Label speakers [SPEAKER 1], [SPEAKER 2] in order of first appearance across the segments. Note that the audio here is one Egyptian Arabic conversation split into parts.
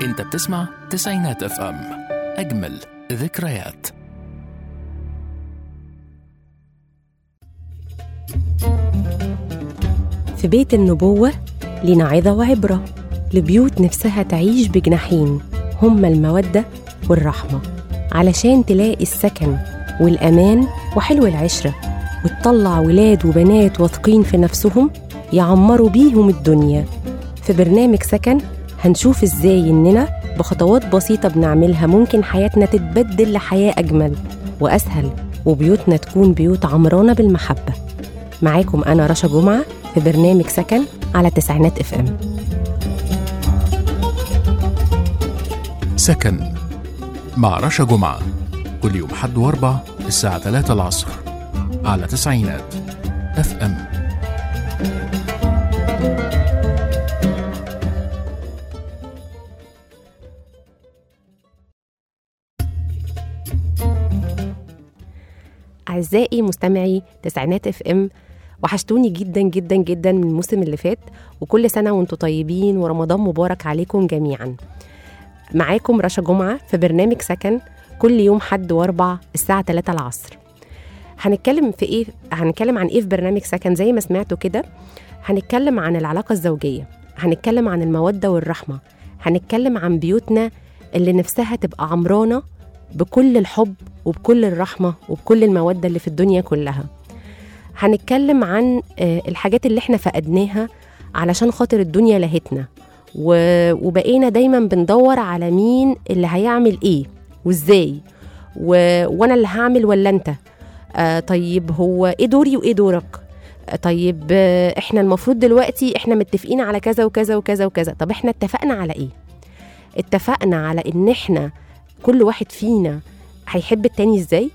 [SPEAKER 1] انت بتسمع تسعينات اف ام اجمل ذكريات
[SPEAKER 2] في بيت النبوة لينا عظة وعبرة لبيوت نفسها تعيش بجناحين هما المودة والرحمة علشان تلاقي السكن والأمان وحلو العشرة وتطلع ولاد وبنات واثقين في نفسهم يعمروا بيهم الدنيا في برنامج سكن هنشوف ازاي اننا بخطوات بسيطة بنعملها ممكن حياتنا تتبدل لحياة أجمل وأسهل وبيوتنا تكون بيوت عمرانة بالمحبة معاكم أنا رشا جمعة في برنامج سكن على تسعينات اف ام
[SPEAKER 1] سكن مع رشا جمعة كل يوم حد واربع الساعة 3 العصر على تسعينات اف ام
[SPEAKER 2] أعزائي مستمعي تسعينات اف ام وحشتوني جدا جدا جدا من الموسم اللي فات وكل سنة وانتم طيبين ورمضان مبارك عليكم جميعا معاكم رشا جمعة في برنامج سكن كل يوم حد واربع الساعة 3 العصر هنتكلم في ايه هنتكلم عن ايه في برنامج سكن زي ما سمعتوا كده هنتكلم عن العلاقة الزوجية هنتكلم عن المودة والرحمة هنتكلم عن بيوتنا اللي نفسها تبقى عمرانة بكل الحب وبكل الرحمة وبكل المودة اللي في الدنيا كلها هنتكلم عن آه، الحاجات اللي احنا فقدناها علشان خاطر الدنيا لهتنا و- وبقينا دايما بندور على مين اللي هيعمل ايه وازاي و... وانا اللي هعمل ولا انت آه طيب هو ايه دوري وايه دورك آه طيب آه احنا المفروض دلوقتي احنا متفقين على كذا وكذا وكذا وكذا طب احنا اتفقنا على ايه اتفقنا على ان احنا كل واحد فينا هيحب التاني ازاي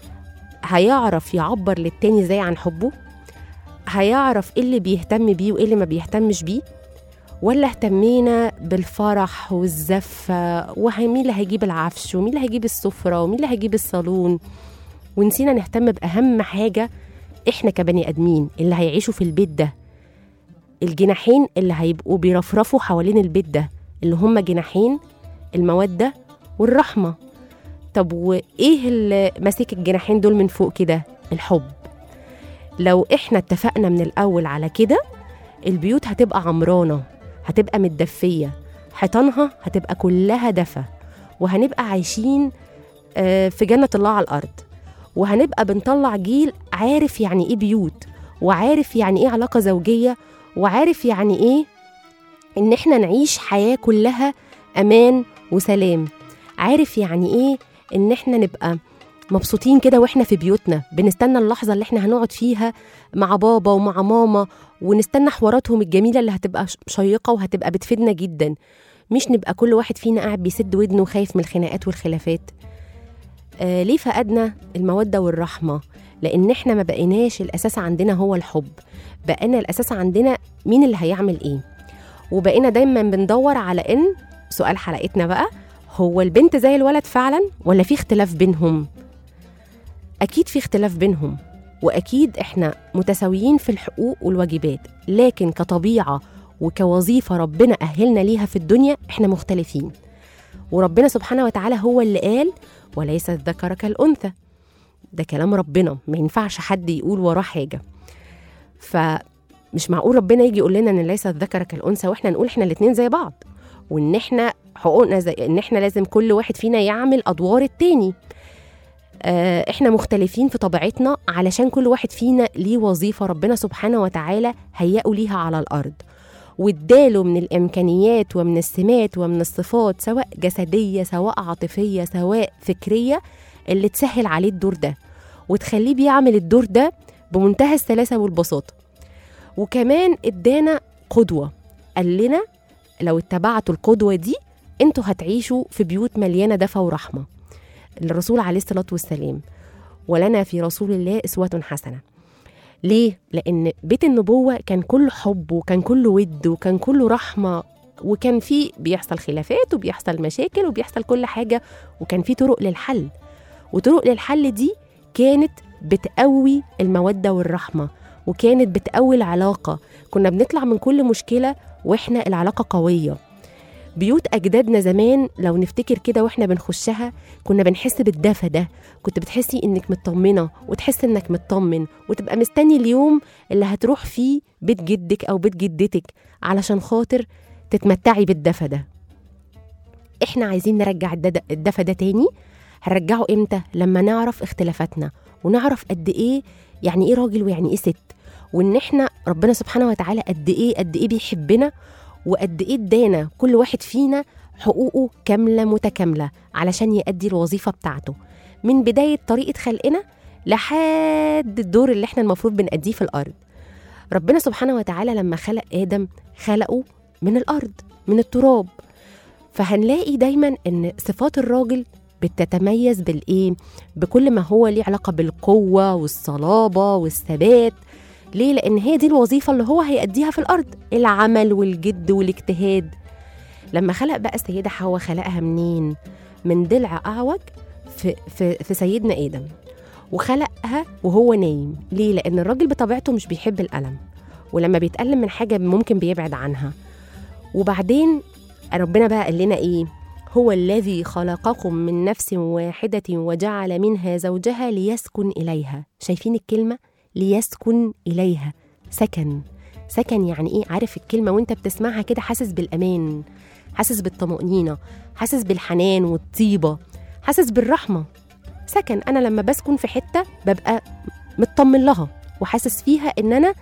[SPEAKER 2] هيعرف يعبر للتاني ازاي عن حبه هيعرف ايه اللي بيهتم بيه وايه اللي ما بيهتمش بيه ولا اهتمينا بالفرح والزفة ومين اللي هيجيب العفش ومين اللي هيجيب السفرة ومين اللي هيجيب الصالون ونسينا نهتم بأهم حاجة احنا كبني آدمين اللي هيعيشوا في البيت ده الجناحين اللي هيبقوا بيرفرفوا حوالين البيت ده اللي هم جناحين المودة والرحمة طب وايه اللي ماسك الجناحين دول من فوق كده الحب لو احنا اتفقنا من الاول على كده البيوت هتبقى عمرانه هتبقى متدفيه حيطانها هتبقى كلها دفى وهنبقى عايشين آه، في جنه الله على الارض وهنبقى بنطلع جيل عارف يعني ايه بيوت وعارف يعني ايه علاقه زوجيه وعارف يعني ايه ان احنا نعيش حياه كلها امان وسلام عارف يعني ايه ان احنا نبقى مبسوطين كده واحنا في بيوتنا بنستنى اللحظه اللي احنا هنقعد فيها مع بابا ومع ماما ونستنى حواراتهم الجميله اللي هتبقى ش- شيقه وهتبقى بتفيدنا جدا مش نبقى كل واحد فينا قاعد بيسد ودنه خايف من الخناقات والخلافات آه ليه فقدنا الموده والرحمه لان احنا ما بقيناش الاساس عندنا هو الحب بقينا الاساس عندنا مين اللي هيعمل ايه وبقينا دايما بندور على ان سؤال حلقتنا بقى هو البنت زي الولد فعلا ولا في اختلاف بينهم اكيد في اختلاف بينهم واكيد احنا متساويين في الحقوق والواجبات لكن كطبيعه وكوظيفه ربنا اهلنا ليها في الدنيا احنا مختلفين وربنا سبحانه وتعالى هو اللي قال وليس الذكر كالانثى ده كلام ربنا ما ينفعش حد يقول وراه حاجه فمش معقول ربنا يجي يقول لنا ان ليس الذكر كالانثى واحنا نقول احنا الاتنين زي بعض وان احنا حقوقنا زي ان احنا لازم كل واحد فينا يعمل ادوار التاني آه، احنا مختلفين في طبيعتنا علشان كل واحد فينا ليه وظيفه ربنا سبحانه وتعالى هيئه ليها على الارض واداله من الامكانيات ومن السمات ومن الصفات سواء جسديه سواء عاطفيه سواء فكريه اللي تسهل عليه الدور ده وتخليه بيعمل الدور ده بمنتهى السلاسه والبساطه وكمان ادانا قدوه قال لنا لو اتبعتوا القدوه دي انتوا هتعيشوا في بيوت مليانه دفى ورحمه الرسول عليه الصلاه والسلام ولنا في رسول الله اسوه حسنه ليه لان بيت النبوه كان كله حب وكان كله ود وكان كله رحمه وكان فيه بيحصل خلافات وبيحصل مشاكل وبيحصل كل حاجه وكان فيه طرق للحل وطرق للحل دي كانت بتقوي الموده والرحمه وكانت بتقوي العلاقه كنا بنطلع من كل مشكله واحنا العلاقه قويه بيوت أجدادنا زمان لو نفتكر كده وإحنا بنخشها كنا بنحس بالدفى ده كنت بتحسي إنك مطمنة وتحس إنك مطمن وتبقى مستني اليوم اللي هتروح فيه بيت جدك أو بيت جدتك علشان خاطر تتمتعي بالدفى ده إحنا عايزين نرجع الدد- الدفى ده تاني هنرجعه إمتى؟ لما نعرف اختلافاتنا ونعرف قد إيه يعني إيه راجل ويعني إيه ست وإن إحنا ربنا سبحانه وتعالى قد إيه قد إيه بيحبنا وقد ايه ادانا كل واحد فينا حقوقه كامله متكامله علشان يأدي الوظيفه بتاعته من بدايه طريقه خلقنا لحد الدور اللي احنا المفروض بنأديه في الارض ربنا سبحانه وتعالى لما خلق ادم خلقه من الارض من التراب فهنلاقي دايما ان صفات الراجل بتتميز بالايه بكل ما هو ليه علاقه بالقوه والصلابه والثبات ليه؟ لأن هي دي الوظيفة اللي هو هيأديها في الأرض العمل والجد والاجتهاد لما خلق بقى السيدة حواء خلقها منين؟ من ضلع أعوج في, في, في سيدنا آدم وخلقها وهو نايم ليه؟ لأن الراجل بطبيعته مش بيحب الألم ولما بيتألم من حاجة ممكن بيبعد عنها وبعدين ربنا بقى قال لنا إيه؟ هو الذي خلقكم من نفس واحدة وجعل منها زوجها ليسكن إليها شايفين الكلمة؟ ليسكن إليها سكن سكن يعني إيه عارف الكلمة وانت بتسمعها كده حاسس بالأمان حاسس بالطمأنينة حاسس بالحنان والطيبة حاسس بالرحمة سكن أنا لما بسكن في حتة ببقى مطمن لها وحاسس فيها إن أنا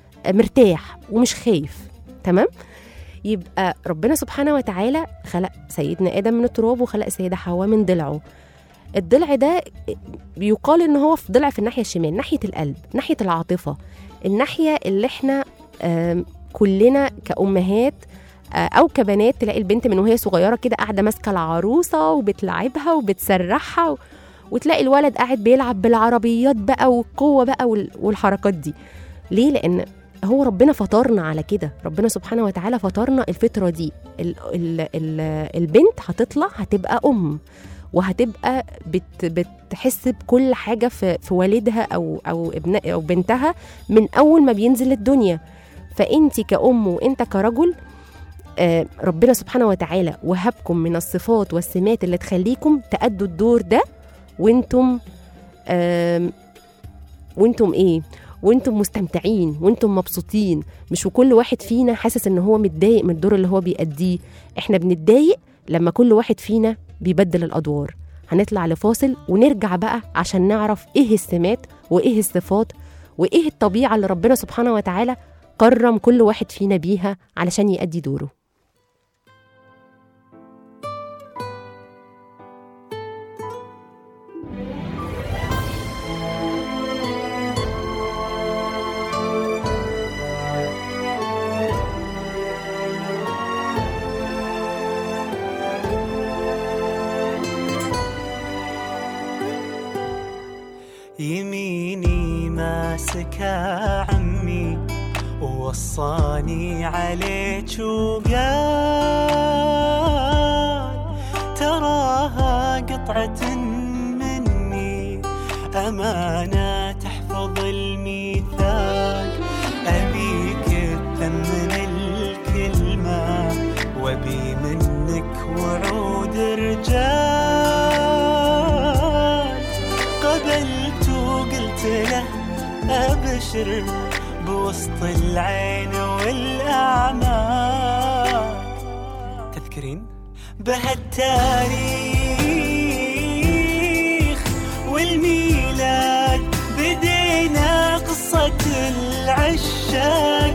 [SPEAKER 2] مرتاح ومش خايف تمام يبقى ربنا سبحانه وتعالى خلق سيدنا آدم من التراب وخلق السيدة حواء من ضلعه الضلع ده بيقال ان هو في ضلع في الناحيه الشمال ناحيه القلب ناحيه العاطفه الناحيه اللي احنا آم، كلنا كامهات آه، او كبنات تلاقي البنت من وهي صغيره كده قاعده ماسكه العروسه وبتلعبها وبتسرحها و... وتلاقي الولد قاعد بيلعب بالعربيات بقى والقوه بقى وال... والحركات دي ليه لان هو ربنا فطرنا على كده ربنا سبحانه وتعالى فطرنا الفطره دي ال... ال... ال... البنت هتطلع هتبقى ام وهتبقى بت بتحس بكل حاجه في في والدها او او ابن او بنتها من اول ما بينزل الدنيا فانت كأم وانت كرجل آه، ربنا سبحانه وتعالى وهبكم من الصفات والسمات اللي تخليكم تأدوا الدور ده وانتم آم، وانتم ايه وانتم مستمتعين وانتم مبسوطين مش وكل واحد فينا حاسس ان هو متضايق من الدور اللي هو بيأديه احنا بنتضايق لما كل واحد فينا بيبدل الادوار هنطلع لفاصل ونرجع بقى عشان نعرف ايه السمات وايه الصفات وايه الطبيعه اللي ربنا سبحانه وتعالى كرم كل واحد فينا بيها علشان يأدي دوره
[SPEAKER 3] يميني ماسكها عمي ووصاني عليك وقال تراها قطعة مني أمانة تحفظ الميثاق أبيك تثمن الكلمة وأبي منك وعود رجال قبلت وقلت له أبشر بوسط العين والأعمال تذكرين بهالتاريخ والميلاد بدينا قصة العشاق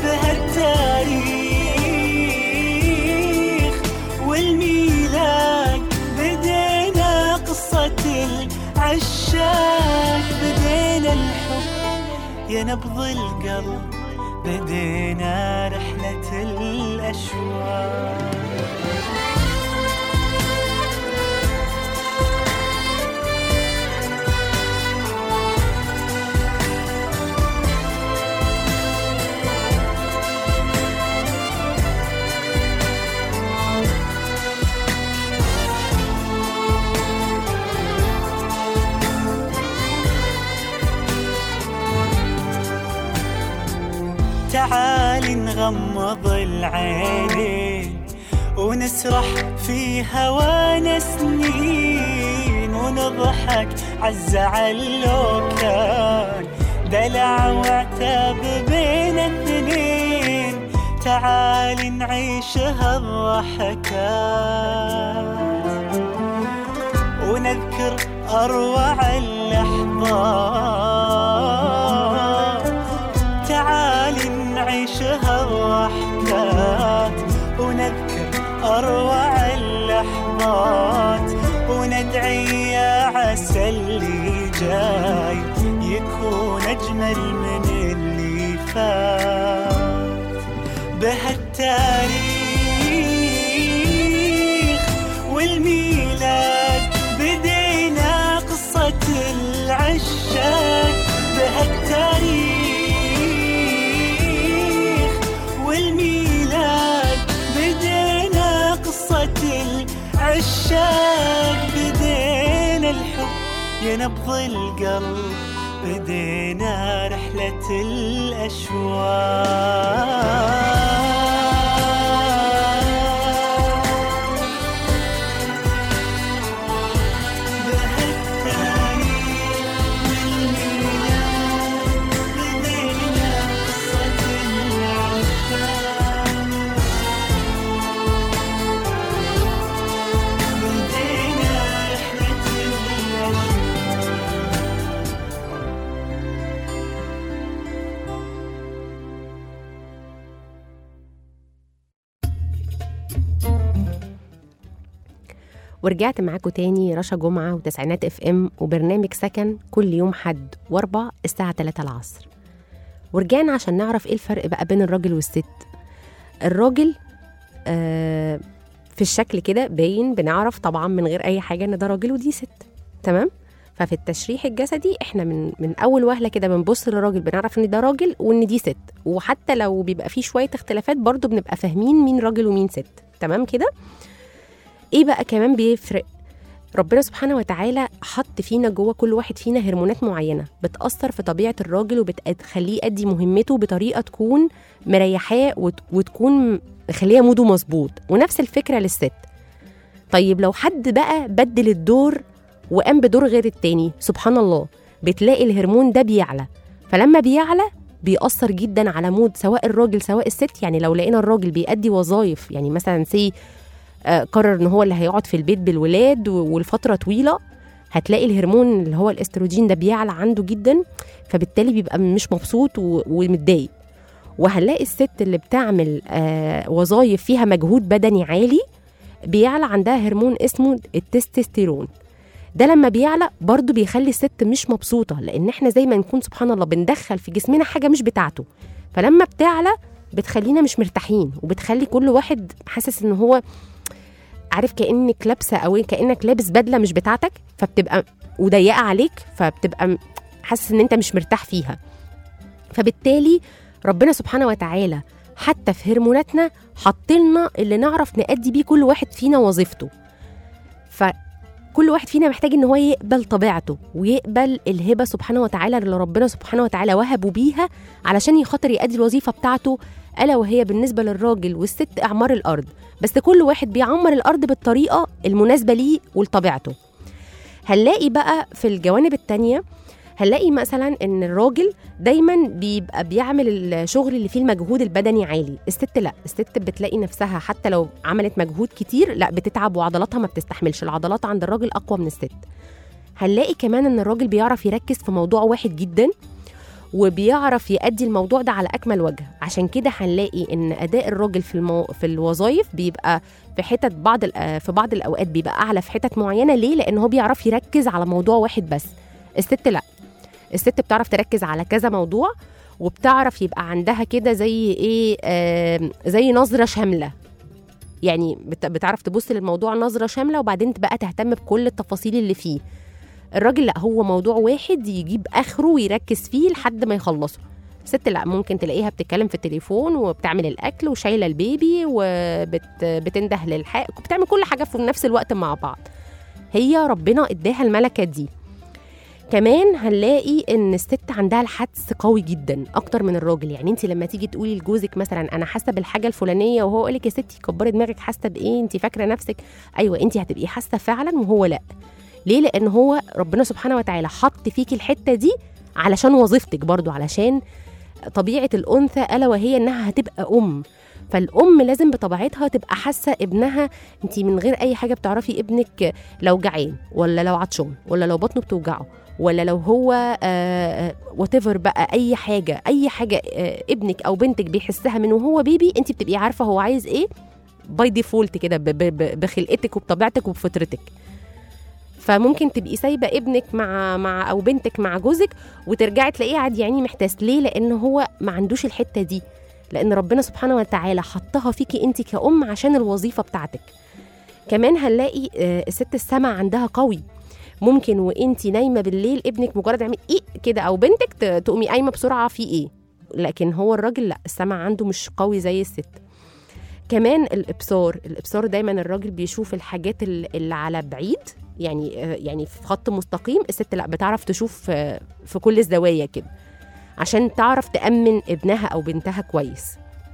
[SPEAKER 3] بهالتاريخ والميلاد بدينا قصة العشاق بدينا الحب يا نبض القلب بدينا رحلة الأشواق تعال نغمض العينين ونسرح في هوانا سنين ونضحك عالزعل لو كان دلع وعتاب بين اثنين تعال نعيش هالضحكات ونذكر أروع اللحظات تعال نعيش هالضحكات ونذكر أروع اللحظات وندعي يا عسى اللي جاي يكون أجمل من اللي فات بهالتاريخ والميلاد بدينا قصة العشاق بهالتاريخ والميلاد بدينا قصة العشاق بدينا الحب يا نبض القلب بدينا رحلة الأشواق بهالتاريخ والميلاد بدينا قصة العشاق بدينا رحلة الأشواق
[SPEAKER 2] ورجعت معاكم تاني رشا جمعة وتسعينات اف ام وبرنامج سكن كل يوم حد واربع الساعة 3 العصر ورجعنا عشان نعرف ايه الفرق بقى بين الراجل والست الراجل آه في الشكل كده باين بنعرف طبعا من غير اي حاجة ان ده راجل ودي ست تمام ففي التشريح الجسدي احنا من من اول وهله كده بنبص للراجل بنعرف ان ده راجل وان دي ست وحتى لو بيبقى فيه شويه اختلافات برضو بنبقى فاهمين مين راجل ومين ست تمام كده ايه بقى كمان بيفرق ربنا سبحانه وتعالى حط فينا جوه كل واحد فينا هرمونات معينه بتاثر في طبيعه الراجل وبتخليه يأدي مهمته بطريقه تكون مريحاه وت- وتكون مخليه موده مظبوط ونفس الفكره للست طيب لو حد بقى بدل الدور وقام بدور غير التاني سبحان الله بتلاقي الهرمون ده بيعلى فلما بيعلى بيأثر جدا على مود سواء الراجل سواء الست يعني لو لقينا الراجل بيأدي وظائف يعني مثلا سي آه، قرر ان هو اللي هيقعد في البيت بالولاد و- ولفتره طويله هتلاقي الهرمون اللي هو الاستروجين ده بيعلى عنده جدا فبالتالي بيبقى مش مبسوط و- ومتضايق وهنلاقي الست اللي بتعمل آه وظائف فيها مجهود بدني عالي بيعلى عندها هرمون اسمه التستوستيرون ده لما بيعلى برضه بيخلي الست مش مبسوطه لان احنا زي ما نكون سبحان الله بندخل في جسمنا حاجه مش بتاعته فلما بتعلى بتخلينا مش مرتاحين وبتخلي كل واحد حاسس ان هو عارف كانك لابسه او كانك لابس بدله مش بتاعتك فبتبقى وضيقه عليك فبتبقى م- حاسس ان انت مش مرتاح فيها فبالتالي ربنا سبحانه وتعالى حتى في هرموناتنا حطلنا اللي نعرف نأدي بيه كل واحد فينا وظيفته فكل واحد فينا محتاج ان هو يقبل طبيعته ويقبل الهبه سبحانه وتعالى اللي ربنا سبحانه وتعالى وهبه بيها علشان يخاطر يأدي الوظيفه بتاعته الا وهي بالنسبه للراجل والست اعمار الارض بس كل واحد بيعمر الارض بالطريقه المناسبه ليه ولطبيعته هنلاقي بقى في الجوانب التانية هنلاقي مثلا ان الراجل دايما بيبقى بيعمل الشغل اللي فيه المجهود البدني عالي الست لا الست بتلاقي نفسها حتى لو عملت مجهود كتير لا بتتعب وعضلاتها ما بتستحملش العضلات عند الراجل اقوى من الست هنلاقي كمان ان الراجل بيعرف يركز في موضوع واحد جدا وبيعرف يأدي الموضوع ده على اكمل وجه عشان كده هنلاقي ان اداء الراجل في المو... في الوظائف بيبقى في حتت بعض الأ- في بعض الاوقات بيبقى اعلى في حتت معينه ليه لان هو بيعرف يركز على موضوع واحد بس الست لا الست بتعرف تركز على كذا موضوع وبتعرف يبقى عندها كده زي ايه آه زي نظره شامله يعني بت- بتعرف تبص للموضوع نظره شامله وبعدين بقى تهتم بكل التفاصيل اللي فيه الراجل لا هو موضوع واحد يجيب اخره ويركز فيه لحد ما يخلصه الست لا ممكن تلاقيها بتتكلم في التليفون وبتعمل الاكل وشايله البيبي وبتنده للحق وبتعمل كل حاجه في نفس الوقت مع بعض هي ربنا اداها الملكه دي كمان هنلاقي ان الست عندها الحدس قوي جدا اكتر من الراجل يعني انت لما تيجي تقولي لجوزك مثلا انا حاسه بالحاجه الفلانيه وهو يقول لك يا ستي كبري دماغك حاسه بايه انت فاكره نفسك ايوه انت هتبقي حاسه فعلا وهو لا ليه لان هو ربنا سبحانه وتعالى حط فيكي الحته دي علشان وظيفتك برضو علشان طبيعه الانثى الا وهي انها هتبقى ام فالام لازم بطبيعتها تبقى حاسه ابنها انت من غير اي حاجه بتعرفي ابنك لو جعان ولا لو عطشان ولا لو بطنه بتوجعه ولا لو هو وات بقى اي حاجه اي حاجه آه، ابنك او بنتك بيحسها من وهو بيبي انت بتبقي عارفه هو عايز ايه باي ديفولت كده ب- ب- ب- بخلقتك وبطبيعتك وبفطرتك فممكن تبقي سايبه ابنك مع مع او بنتك مع جوزك وترجعي تلاقيه عادي يعني محتاس ليه لان هو ما عندوش الحته دي لان ربنا سبحانه وتعالى حطها فيكي انت كأم عشان الوظيفه بتاعتك كمان هنلاقي آه، الست السمع عندها قوي ممكن وانت نايمه بالليل ابنك مجرد يعمل ايه كده او بنتك ت- تقومي قايمه بسرعه في ايه لكن هو الراجل لا السمع عنده مش قوي زي الست كمان الابصار الابصار دايما الراجل بيشوف الحاجات ال- اللي على بعيد يعني آه، يعني في خط مستقيم الست لا بتعرف تشوف آه، في كل الزوايا كده عشان تعرف تأمن ابنها أو بنتها كويس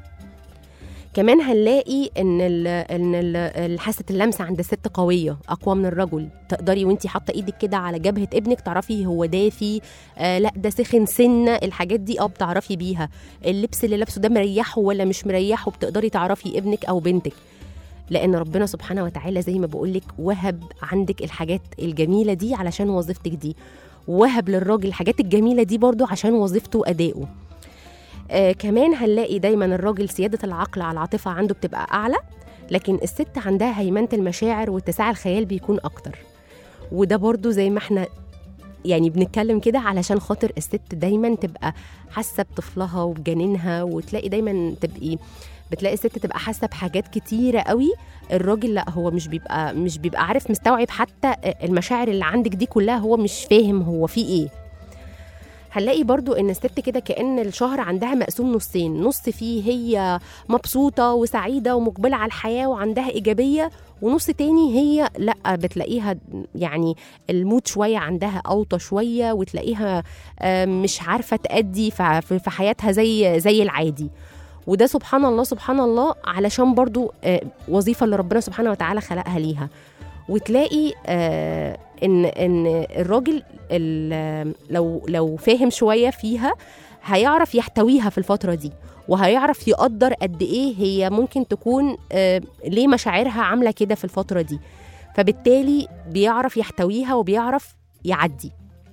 [SPEAKER 2] كمان هنلاقي ان ال ان ال- حاسه اللمسه عند الست قويه اقوى من الرجل تقدري وانتي حاطه ايدك كده على جبهه ابنك تعرفي هو دافي آه لا ده سخن سنه الحاجات دي اه بتعرفي بيها اللبس اللي لابسه ده مريحه ولا مش مريحه بتقدري تعرفي ابنك او بنتك لان ربنا سبحانه وتعالى زي ما بقولك وهب عندك الحاجات الجميله دي علشان وظيفتك دي وهب للراجل الحاجات الجميله دي برضو عشان وظيفته وادائه آه كمان هنلاقي دايما الراجل سياده العقل على العاطفه عنده بتبقى اعلى لكن الست عندها هيمنه المشاعر واتساع الخيال بيكون اكتر وده برضو زي ما احنا يعني بنتكلم كده علشان خاطر الست دايما تبقى حاسه بطفلها وبجنينها وتلاقي دايما تبقي بتلاقي الست تبقى حاسه بحاجات كتيره قوي الراجل لا هو مش بيبقى مش بيبقى عارف مستوعب حتى المشاعر اللي عندك دي كلها هو مش فاهم هو في ايه هنلاقي برضو ان الست كده كأن الشهر عندها مقسوم نصين نص فيه هي مبسوطة وسعيدة ومقبلة على الحياة وعندها إيجابية ونص تاني هي لا بتلاقيها يعني المود شوية عندها أوطى شوية وتلاقيها آه، مش عارفة تأدي ف- في في حياتها زي زي العادي وده سبحان الله سبحان الله علشان برضو آه، وظيفة اللي ربنا سبحانه وتعالى خلقها ليها وتلاقي آه، ان ان الراجل ال- لو لو فاهم شويه فيها هيعرف يحتويها في الفتره دي وهيعرف يقدر قد ايه هي ممكن تكون آه، ليه مشاعرها عامله كده في الفتره دي فبالتالي بيعرف يحتويها وبيعرف يعدي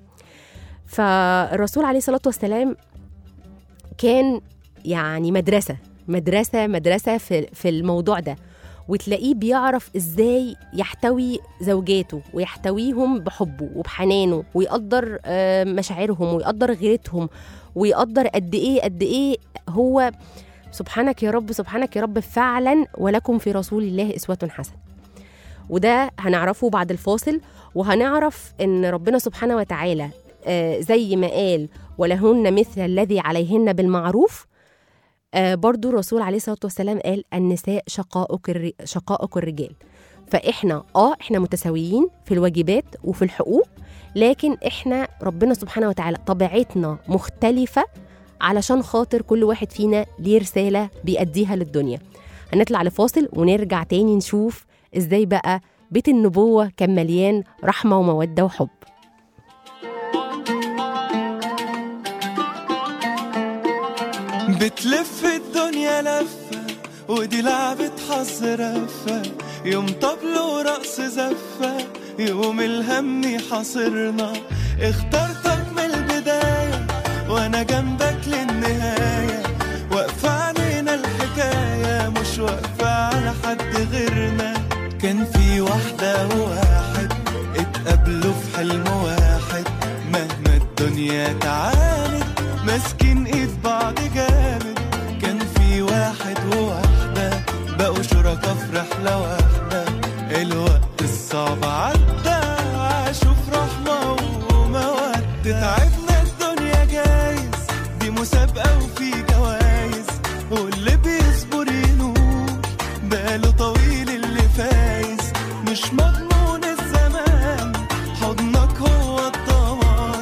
[SPEAKER 2] فالرسول عليه الصلاه والسلام كان يعني مدرسه مدرسه مدرسه في في الموضوع ده وتلاقيه بيعرف ازاي يحتوي زوجاته ويحتويهم بحبه وبحنانه ويقدر آه، مشاعرهم ويقدر غيرتهم ويقدر قد ايه قد ايه هو سبحانك يا رب سبحانك يا رب فعلا ولكم في رسول الله اسوه حسنه وده هنعرفه بعد الفاصل وهنعرف ان ربنا سبحانه وتعالى آه، زي ما قال ولهن مثل الذي عليهن بالمعروف آه، برضو الرسول عليه الصلاه والسلام قال النساء شقائق الر... شقائق الرجال فاحنا اه احنا متساويين في الواجبات وفي الحقوق لكن احنا ربنا سبحانه وتعالى طبيعتنا مختلفه علشان خاطر كل واحد فينا ليه رساله بيأديها للدنيا هنطلع لفاصل ونرجع تاني نشوف ازاي بقى بيت النبوه كان مليان رحمه وموده وحب
[SPEAKER 3] بتلف الدنيا لفة ودي لعبة حظ رفة يوم طبل ورقص زفة يوم الهم حاصرنا اخترتك من البداية وانا جنبك للنهاية واقفة علينا الحكاية مش واقفة على حد غيرنا كان في واحدة وواحد اتقابلوا في حلم واحد مهما الدنيا تعاند ماسكين ايد بعض جامد كان في واحد وواحدة بقوا شركا في رحلة واحدة الوقت الصعب عدى عاشوا في رحمة ومودة تعبنا الدنيا جايز دي مسابقة وفي جوايز واللي بيصبر ينور باله طويل اللي فايز مش مضمون الزمان حضنك هو الضمان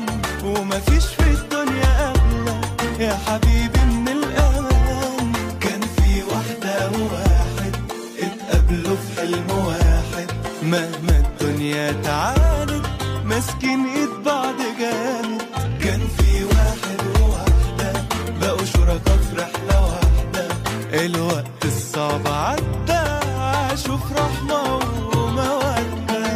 [SPEAKER 3] وواحد اتقابلوا في حلم واحد مهما الدنيا تعاند ماسكين ايد بعض جامد كان في واحد وواحدة بقوا شركاء في رحلة واحدة الوقت الصعب عدى عاشوا في رحمة ومودة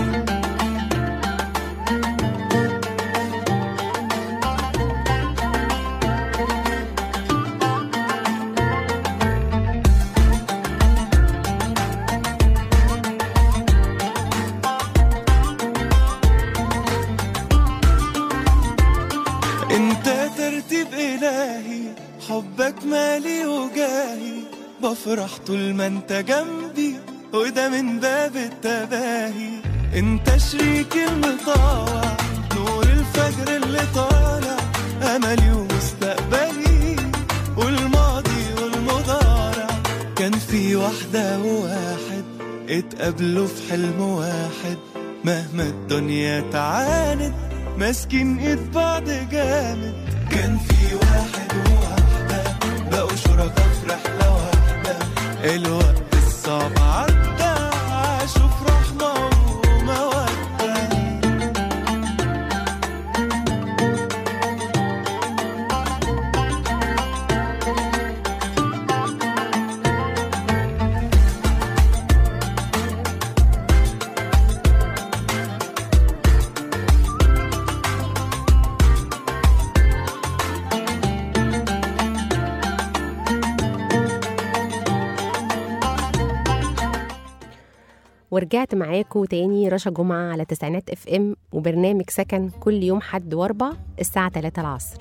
[SPEAKER 3] انت ترتيب الهي حبك مالي وجاهي بفرح طول ما انت جنبي وده من باب التباهي انت شريكي المطاوع نور الفجر اللي طالع املي ومستقبلي والماضي والمضارع كان في واحدة وواحد اتقابلوا في حلم واحد مهما الدنيا تعاند ماسكين ايد بعض جامد كان في واحد وواحدة بقوا شركاء في رحلة واحدة الوقت الصعب عدى عاشوا في رحمة ومودة
[SPEAKER 2] ورجعت معاكم تاني رشا جمعة على تسعينات اف ام وبرنامج سكن كل يوم حد واربع الساعة 3 العصر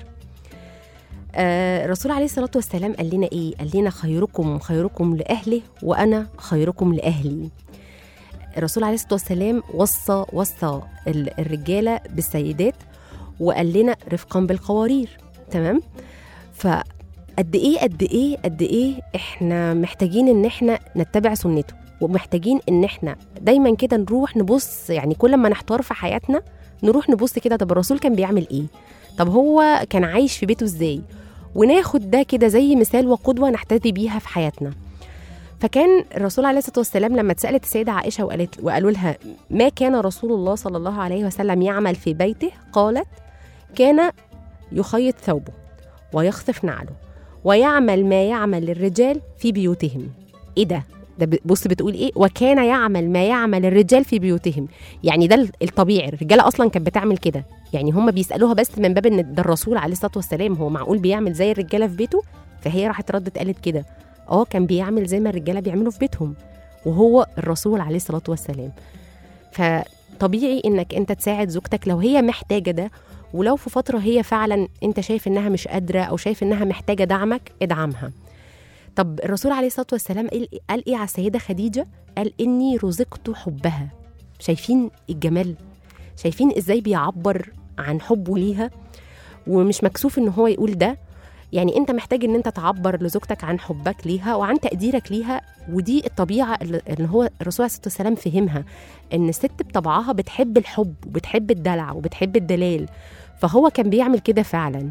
[SPEAKER 2] آه الرسول عليه الصلاة والسلام قال لنا ايه؟ قال لنا خيركم خيركم لأهله وأنا خيركم لأهلي الرسول عليه الصلاة والسلام وصى وصى ال- الرجالة بالسيدات وقال لنا رفقا بالقوارير تمام؟ فقد ايه قد ايه قد ايه احنا محتاجين ان احنا نتبع سنته ومحتاجين ان احنا دايما كده نروح نبص يعني كل ما نحتار في حياتنا نروح نبص كده طب الرسول كان بيعمل ايه طب هو كان عايش في بيته ازاي وناخد ده كده زي مثال وقدوه نحتذي بيها في حياتنا فكان الرسول عليه الصلاه والسلام لما اتسالت السيده عائشه وقالت وقالوا لها ما كان رسول الله صلى الله عليه وسلم يعمل في بيته قالت كان يخيط ثوبه ويخطف نعله ويعمل ما يعمل الرجال في بيوتهم ايه ده ده ب- بص بتقول ايه وكان يعمل ما يعمل الرجال في بيوتهم يعني ده ال- الطبيعي الرجاله اصلا كانت بتعمل كده يعني هم بيسالوها بس من باب ان ده الرسول عليه الصلاه والسلام هو معقول بيعمل زي الرجاله في بيته فهي راحت ردت قالت كده اه كان بيعمل زي ما الرجاله بيعملوا في بيتهم وهو الرسول عليه الصلاه والسلام فطبيعي انك انت تساعد زوجتك لو هي محتاجه ده ولو في فتره هي فعلا انت شايف انها مش قادره او شايف انها محتاجه دعمك ادعمها طب الرسول عليه الصلاه والسلام قال قال ايه على السيده خديجه قال اني رزقت حبها شايفين الجمال شايفين ازاي بيعبر عن حبه ليها ومش مكسوف ان هو يقول ده يعني انت محتاج ان انت تعبر لزوجتك عن حبك ليها وعن تقديرك ليها ودي الطبيعه اللي اللي هو الرسول عليه الصلاه والسلام فهمها ان الست بطبعها بتحب الحب وبتحب الدلع وبتحب الدلال فهو كان بيعمل كده فعلا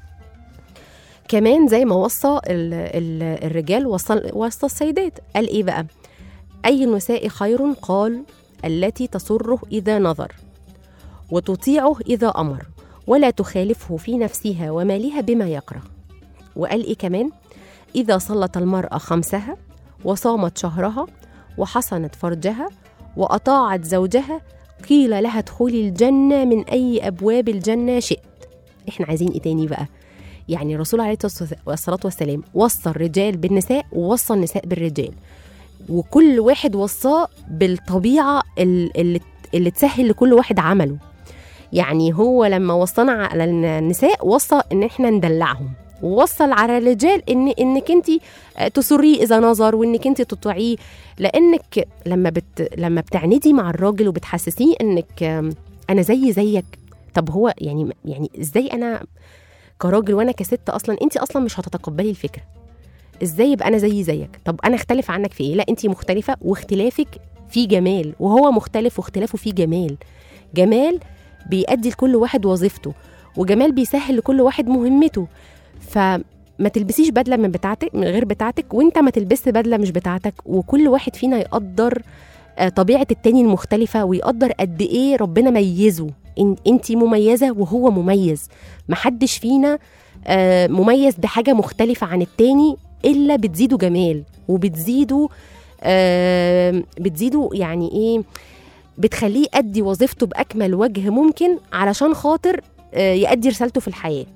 [SPEAKER 2] كمان زي ما وصى ال ال الرجال وصى وصى السيدات قال ايه بقى اي النساء خير قال التي تسره اذا نظر وتطيعه اذا امر ولا تخالفه في نفسها ومالها بما يكره وقال ايه كمان اذا صلت المراه خمسها وصامت شهرها وحصنت فرجها واطاعت زوجها قيل لها ادخلي الجنه من اي ابواب الجنه شئت احنا عايزين ايه تاني بقى يعني الرسول عليه الصلاه والسلام وصى الرجال بالنساء ووصى النساء بالرجال وكل واحد وصاه بالطبيعه ال- اللي اللي تسهل لكل واحد عمله يعني هو لما وصانا على النساء وصى ان احنا ندلعهم ووصل على الرجال ان انك انت تسريه اذا نظر وانك انت تطيعيه لانك لما بت لما بتعندي مع الراجل وبتحسسيه انك آم، انا زي زيك طب هو يعني يعني ازاي انا كراجل وانا كست اصلا انت اصلا مش هتتقبلي الفكره ازاي يبقى انا زي زيك طب انا اختلف عنك في ايه لا انت مختلفه واختلافك فيه جمال وهو مختلف واختلافه فيه جمال جمال بيأدي لكل واحد وظيفته وجمال بيسهل لكل واحد مهمته ف ما تلبسيش بدله من بتاعتك من غير بتاعتك وانت ما تلبسش بدله مش بتاعتك وكل واحد فينا يقدر آه، طبيعه التاني المختلفه ويقدر قد ايه ربنا ميزه إن انت مميزه وهو مميز محدش فينا آه، مميز بحاجه مختلفه عن التاني الا بتزيده جمال وبتزيده آه، بتزيده يعني ايه بتخليه يأدي وظيفته بأكمل وجه ممكن علشان خاطر آه، يأدي رسالته في الحياة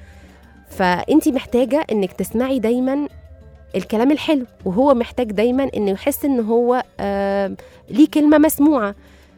[SPEAKER 2] فأنت محتاجة إنك تسمعي دايما الكلام الحلو وهو محتاج دايما إنه يحس إن هو آه، ليه كلمة مسموعة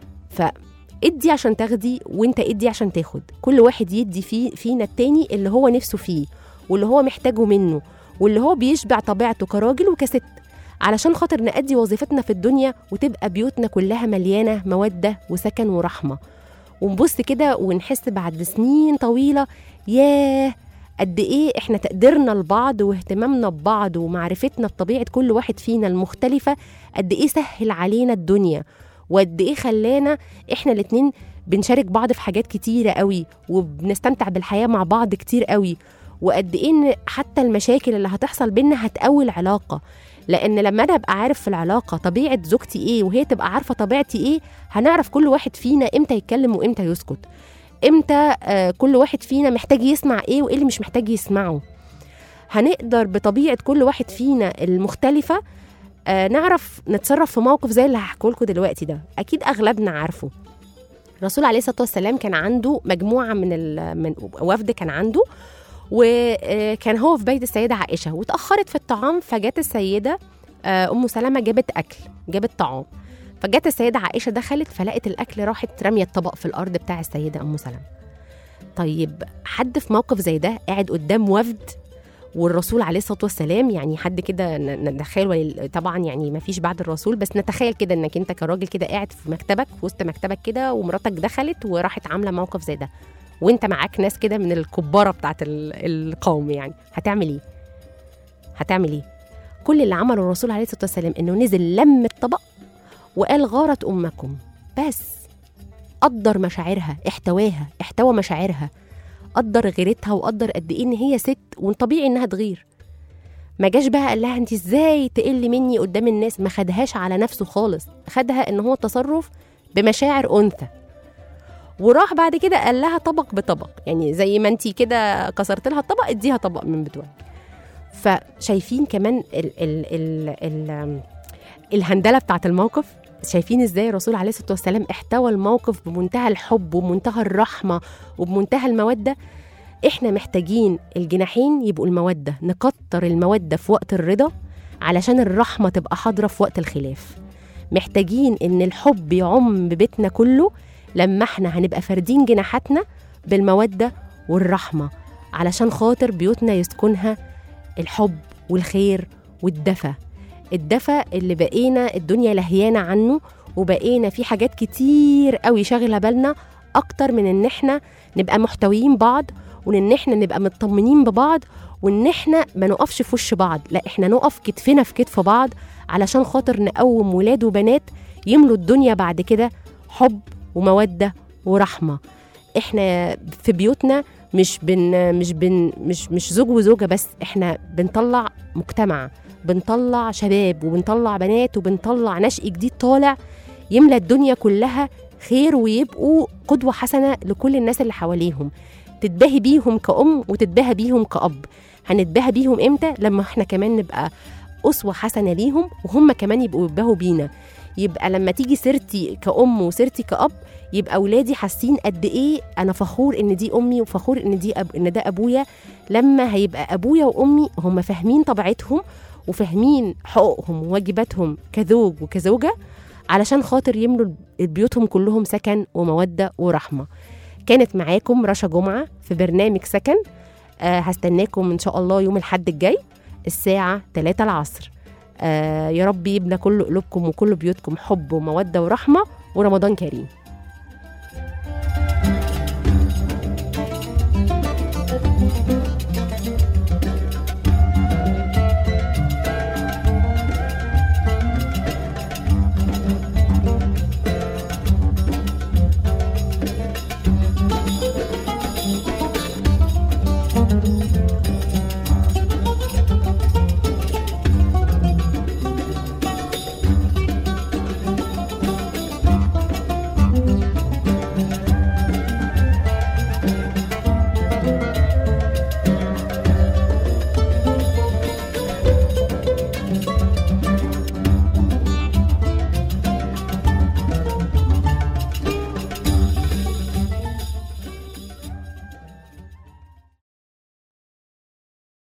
[SPEAKER 2] فادي عشان تاخدي وانت ادي عشان تاخد كل واحد يدي فيه فينا التاني اللي هو نفسه فيه واللي هو محتاجه منه واللي هو بيشبع طبيعته كراجل وكست علشان خاطر نأدي وظيفتنا في الدنيا وتبقى بيوتنا كلها مليانة مودة وسكن ورحمة ونبص كده ونحس بعد سنين طويلة ياه قد ايه احنا تقديرنا لبعض واهتمامنا ببعض ومعرفتنا بطبيعة كل واحد فينا المختلفة قد ايه سهل علينا الدنيا وقد ايه خلانا احنا الاتنين بنشارك بعض في حاجات كتيرة قوي وبنستمتع بالحياة مع بعض كتير قوي وقد ايه ان حتى المشاكل اللي هتحصل بينا هتقوي العلاقة لان لما انا ابقى عارف في العلاقه طبيعه زوجتي ايه وهي تبقى عارفه طبيعتي ايه هنعرف كل واحد فينا امتى يتكلم وامتى يسكت امتى آه كل واحد فينا محتاج يسمع ايه وايه اللي مش محتاج يسمعه هنقدر بطبيعه كل واحد فينا المختلفه آه نعرف نتصرف في موقف زي اللي هحكيه لكم دلوقتي ده اكيد اغلبنا عارفه الرسول عليه الصلاه والسلام كان عنده مجموعه من ال- من وفد كان عنده وكان هو في بيت السيدة عائشة وتأخرت في الطعام فجت السيدة آه، أم سلمة جابت أكل جابت طعام فجت السيدة عائشة دخلت فلقت الأكل راحت رمية الطبق في الأرض بتاع السيدة أم سلمة طيب حد في موقف زي ده قاعد قدام وفد والرسول عليه الصلاه والسلام يعني حد كده ن- نتخيل ولل- طبعا يعني ما فيش بعد الرسول بس نتخيل كده انك انت كراجل كده قاعد في مكتبك في وسط مكتبك كده ومراتك دخلت وراحت عامله موقف زي ده وانت معاك ناس كده من الكباره بتاعت ال- القوم يعني هتعمل ايه هتعمل ايه كل اللي عمله الرسول عليه الصلاه والسلام انه نزل لم الطبق وقال غارت امكم بس قدر مشاعرها احتواها احتوى مشاعرها قدر غيرتها وقدر قد ايه ان هي ست وطبيعي انها تغير ما جاش بقى قال لها انت ازاي تقلي مني قدام الناس ما خدهاش على نفسه خالص خدها ان هو تصرف بمشاعر انثى وراح بعد كده قال لها طبق بطبق يعني زي ما انت كده كسرت لها الطبق اديها طبق من بتوعك فشايفين كمان ال ال ال ال الهندله بتاعت الموقف شايفين ازاي الرسول عليه الصلاه والسلام احتوى الموقف بمنتهى الحب وبمنتهى الرحمه وبمنتهى الموده احنا محتاجين الجناحين يبقوا الموده نكتر الموده في وقت الرضا علشان الرحمه تبقى حاضره في وقت الخلاف محتاجين ان الحب يعم ببيتنا كله لما احنا هنبقى فاردين جناحاتنا بالموده والرحمه علشان خاطر بيوتنا يسكنها الحب والخير والدفى الدفى اللي بقينا الدنيا لهيانة عنه وبقينا في حاجات كتير قوي شاغلة بالنا أكتر من إن إحنا نبقى محتويين بعض وإن إن إحنا نبقى مطمنين ببعض وإن إحنا ما نقفش في وش بعض لا إحنا نقف كتفنا في كتف بعض علشان خاطر نقوم ولاد وبنات يملوا الدنيا بعد كده حب ومودة ورحمة إحنا في بيوتنا مش بن مش بن مش مش زوج وزوجة بس إحنا بنطلع مجتمع بنطلع شباب وبنطلع بنات وبنطلع نشء جديد طالع يملى الدنيا كلها خير ويبقوا قدوة حسنة لكل الناس اللي حواليهم تتباهي بيهم كأم وتتباهى بيهم كأب هنتباهى بيهم امتى لما احنا كمان نبقى أسوة حسنة ليهم وهم كمان يبقوا يتباهوا بينا يبقى لما تيجي سيرتي كأم وسيرتي كأب يبقى أولادي حاسين قد إيه أنا فخور إن دي أمي وفخور إن دي أب... إن ده أبويا لما هيبقى أبويا وأمي هم فاهمين طبيعتهم وفاهمين حقوقهم وواجباتهم كزوج وكزوجة علشان خاطر يملوا بيوتهم كلهم سكن ومودة ورحمة كانت معاكم رشا جمعة في برنامج سكن آه هستناكم إن شاء الله يوم الحد الجاي الساعة 3 العصر آه يا رب يبنى كل قلوبكم وكل بيوتكم حب ومودة ورحمة ورمضان كريم